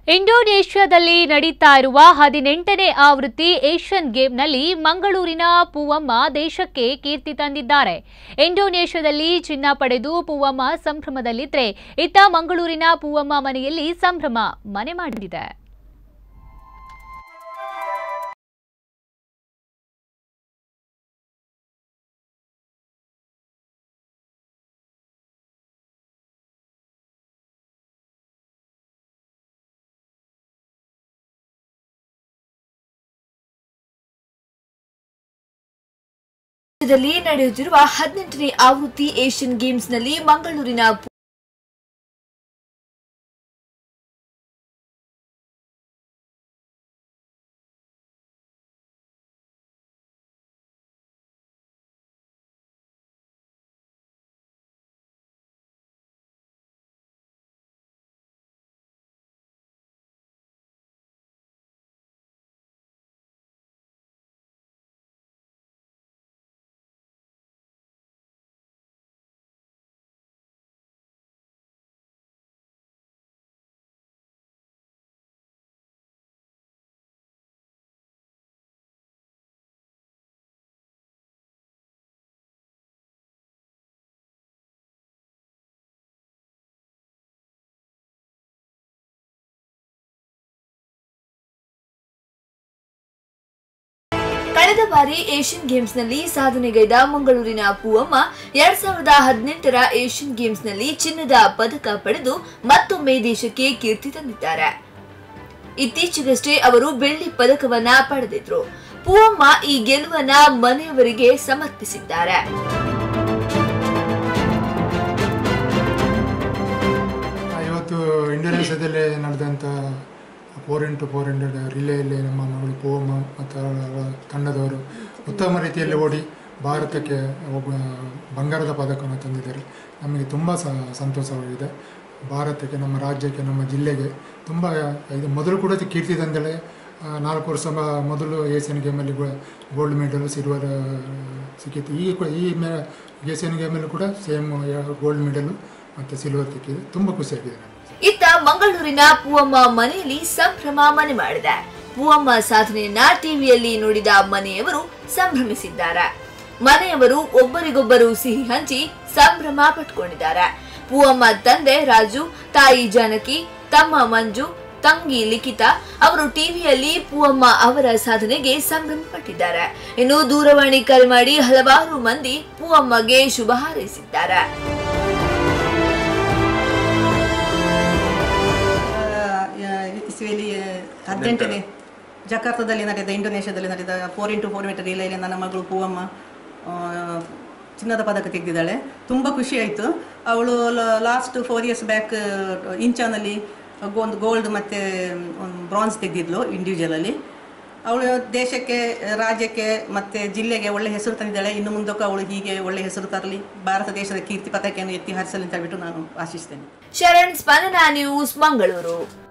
ಇಂಡೋನೇಷ್ಯಾದಲ್ಲಿ ನಡೀತಾ ಇರುವ ಹದಿನೆಂಟನೇ ಆವೃತ್ತಿ ಏಷ್ಯನ್ ಗೇಮ್ನಲ್ಲಿ ಮಂಗಳೂರಿನ ಪೂವಮ್ಮ ದೇಶಕ್ಕೆ ಕೀರ್ತಿ ತಂದಿದ್ದಾರೆ ಇಂಡೋನೇಷ್ಯಾದಲ್ಲಿ ಚಿನ್ನ ಪಡೆದು ಪೂವಮ್ಮ ಸಂಭ್ರಮದಲ್ಲಿದ್ರೆ ಇತ್ತ ಮಂಗಳೂರಿನ ಪೂವಮ್ಮ ಮನೆಯಲ್ಲಿ ಸಂಭ್ರಮ ಮನೆ ಮಾಡಿದೆ ದಲ್ಲಿ ನಡೆಯುತ್ತಿರುವ ಹದಿನೆಂಟನೇ ಆವೃತ್ತಿ ಏಷ್ಯನ್ ಗೇಮ್ಸ್ನಲ್ಲಿ ಮಂಗಳೂರಿನ ಪು- ಕಳೆದ ಬಾರಿ ಏಷ್ಯನ್ ಗೇಮ್ಸ್ನಲ್ಲಿ ಸಾಧನೆಗೈದ ಮಂಗಳೂರಿನ ಪೂವಮ್ಮ ಎರಡ್ ಸಾವಿರದ ಹದಿನೆಂಟರ ಏಷ್ಯನ್ ಗೇಮ್ಸ್ನಲ್ಲಿ ಚಿನ್ನದ ಪದಕ ಪಡೆದು ಮತ್ತೊಮ್ಮೆ ದೇಶಕ್ಕೆ ಕೀರ್ತಿ ತಂದಿದ್ದಾರೆ ಇತ್ತೀಚೆಗಷ್ಟೇ ಅವರು ಬೆಳ್ಳಿ ಪದಕವನ್ನ ಪಡೆದಿದ್ರು ಪೂವಮ್ಮ ಈ ಗೆಲುವನ್ನ ಮನೆಯವರಿಗೆ ಸಮರ್ಪಿಸಿದ್ದಾರೆ ಇವತ್ತು ಇಂಡೋನೇಷ್ಯಾದಲ್ಲಿ ನಡೆದಂಥ ಫೋರ್ ಇಂಟು ಫೋರ್ ಹಂಡ್ರೆಡ್ ರಿಲೇಯಲ್ಲಿ ನಮ್ಮ ಮಗಳು ಪೂವಮ್ಮ ಮತ್ತು ಅವಳ ತಂಡದವರು ಉತ್ತಮ ರೀತಿಯಲ್ಲಿ ಓಡಿ ಭಾರತಕ್ಕೆ ಒಬ್ಬ ಬಂಗಾರದ ಪದಕವನ್ನು ತಂದಿದ್ದಾರೆ ನಮಗೆ ತುಂಬ ಸ ಸಂತೋಷವಾಗಿದೆ ಭಾರತಕ್ಕೆ ನಮ್ಮ ರಾಜ್ಯಕ್ಕೆ ನಮ್ಮ ಜಿಲ್ಲೆಗೆ ತುಂಬ ಇದು ಮೊದಲು ಕೂಡ ಕೀರ್ತಿ ತಂದಳೆ ಆ, ನಾಲ್ಕು ವರ್ಷ ಮ- ಮೊದಲು ಏಷ್ಯನ್ ಗೇಮಲ್ಲಿ ಗೋಲ್ಡ್ ಮೆಡಲ್ ಸಿಲ್ವರ್ ಸಿಕ್ಕಿತ್ತು ಈಗ ಕೂಡ ಈ ಮೇ ಏಷ್ಯನ್ ಗೇಮಲ್ಲೂ ಕೂಡ ಸೇಮ್ ಗೋಲ್ಡ್ ಮೆಡಲು ಮತ್ತು ಸಿಲ್ವರ್ ಸಿಕ್ಕಿದೆ ತುಂಬ ಖುಷಿಯಾಗಿದೆ ನಮಗೆ ಇತ್ತ ಮಂಗಳೂರಿನ ಪೂವಮ್ಮ ಮನೆಯಲ್ಲಿ ಸಂಭ್ರಮ ಮನೆ ಮಾಡಿದೆ ಪೂವಮ್ಮ ಸಾಧನೆಯನ್ನ ಟಿವಿಯಲ್ಲಿ ನೋಡಿದ ಮನೆಯವರು ಸಂಭ್ರಮಿಸಿದ್ದಾರೆ ಮನೆಯವರು ಒಬ್ಬರಿಗೊಬ್ಬರು ಸಿಹಿ ಹಂಚಿ ಸಂಭ್ರಮ ಪಟ್ಕೊಂಡಿದ್ದಾರೆ ಪೂವಮ್ಮ ತಂದೆ ರಾಜು ತಾಯಿ ಜಾನಕಿ ತಮ್ಮ ಮಂಜು ತಂಗಿ ಲಿಖಿತ ಅವರು ಟಿವಿಯಲ್ಲಿ ಪೂವಮ್ಮ ಅವರ ಸಾಧನೆಗೆ ಸಂಭ್ರಮ ಪಟ್ಟಿದ್ದಾರೆ ಇನ್ನು ದೂರವಾಣಿ ಕರೆ ಮಾಡಿ ಹಲವಾರು ಮಂದಿ ಪೂವಮ್ಮಗೆ ಶುಭ ಹಾರೈಸಿದ್ದಾರೆ ಇಸ್ವೇಲಿ ಹದಿನೆಂಟನೇ ಜಕಾರ್ತದಲ್ಲಿ ನಡೆದ ಇಂಡೋನೇಷ್ಯಾದಲ್ಲಿ ನಡೆದ ಫೋರ್ ಇಂಟು ಫೋರ್ ಮೀಟರ್ ರಿಲೇಯಲ್ಲಿ ನನ್ನ ಮಗಳು ಪೂವಮ್ಮ ಆ, ಚಿನ್ನದ ಪದಕ ತೆಗೆದಿದ್ದಾಳೆ ತುಂಬ ಖುಷಿ ಆಯಿತು ಅವಳು ಲಾಸ್ಟ್ ಫೋರ್ ಇಯರ್ಸ್ ಬ್ಯಾಕ್ ಇಂಚಾನಲ್ಲಿ ಒಂದು ಗೋಲ್ಡ್ ಮತ್ತು ಒಂದು ಬ್ರಾನ್ಸ್ ತೆಗೆದಿದ್ಲು ಇಂಡಿವಿಜುವಲಲ್ಲಿ ಅವಳು ದೇಶಕ್ಕೆ ರಾಜ್ಯಕ್ಕೆ ಮತ್ತು ಜಿಲ್ಲೆಗೆ ಒಳ್ಳೆ ಹೆಸರು ತಂದಿದ್ದಾಳೆ ಇನ್ನು ಮುಂದಕ್ಕೂ ಅವಳು ಹೀಗೆ ಒಳ್ಳೆ ಹೆಸರು ತರಲಿ ಭಾರತ ದೇಶದ ಕೀರ್ತಿ ಪತಾಕೆಯನ್ನು ಎತ್ತಿ ಹಾರಿಸಲಿ ಅಂತ ಹೇಳ್ಬಿಟ್ಟು ನಾನು ಆಶಿಸ್ತೇನೆ ಶರಣ್ ಸ್ಪಂದನ ನ್ಯೂಸ್ ಮಂಗಳೂರು